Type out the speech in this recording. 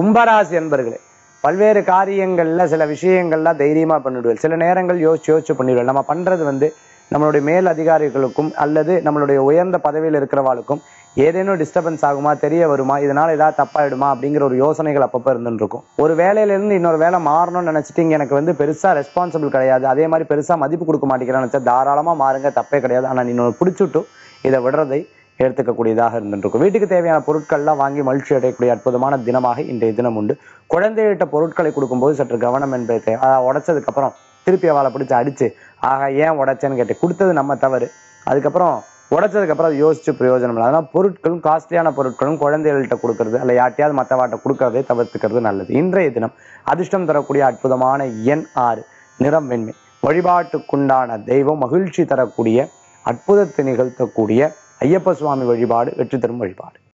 கும்பராசி என்பர்களே பல்வேறு காரியங்கள்ல சில விஷயங்கள்ல தைரியமா பண்ணிடுவேன் சில நேரங்கள் யோசிச்சு யோசிச்சு பண்ணிடுவேன் நம்ம பண்றது வந்து நம்மளுடைய மேல் அதிகாரிகளுக்கும் அல்லது நம்மளுடைய உயர்ந்த பதவியில் இருக்கிறவாளுக்கும் ஏதேனும் டிஸ்டர்பன்ஸ் ஆகுமா தெரிய வருமா இதனால ஏதாவது தப்பாயிடுமா அப்படிங்கிற ஒரு யோசனைகள் அப்பப்போ இருந்துட்டு இருக்கும் ஒரு வேலையில இருந்து இன்னொரு வேலை மாறணும்னு நினைச்சிட்டு இங்க எனக்கு வந்து பெருசா ரெஸ்பான்சிபிள் கிடையாது அதே மாதிரி பெருசா மதிப்பு கொடுக்க மாட்டேங்கிறேன்னு நினைச்சா தாராளமா மாறுங்க தப்பே கிடையாது ஆனா நீங்க பிடிச்சுட்டு இதை விடுறதை ஏற்றுக்கக்கூடியதாக இருந்துருக்கும் வீட்டுக்கு தேவையான பொருட்கள்லாம் வாங்கி மகிழ்ச்சி அடையக்கூடிய அற்புதமான தினமாக இன்றைய தினம் உண்டு குழந்தைகிட்ட பொருட்களை கொடுக்கும்போது சற்று கவனம் என்பது தேவை அதை உடைச்சதுக்கு அப்புறம் திருப்பி அவளை பிடிச்சு அடிச்சு ஆக ஏன் உடைச்சேன்னு கேட்டு கொடுத்தது நம்ம தவறு அதுக்கப்புறம் உடைச்சதுக்கு அப்புறம் அதை யோசிச்சு பிரயோஜனம் இல்லை அதனால் பொருட்களும் காஸ்ட்லியான பொருட்களும் குழந்தைகள்கிட்ட கொடுக்கறது அல்ல யார்ட்டையாவது மற்றவாட்ட கொடுக்கறதே தவிர்த்துக்கிறது நல்லது இன்றைய தினம் அதிர்ஷ்டம் தரக்கூடிய அற்புதமான எண் ஆறு நிறம் வெண்மை வழிபாட்டுக்குண்டான தெய்வம் மகிழ்ச்சி தரக்கூடிய அற்புதத்தை நிகழ்த்தக்கூடிய ஐயப்ப சுவாமி வழிபாடு வெற்றி தரும் வழிபாடு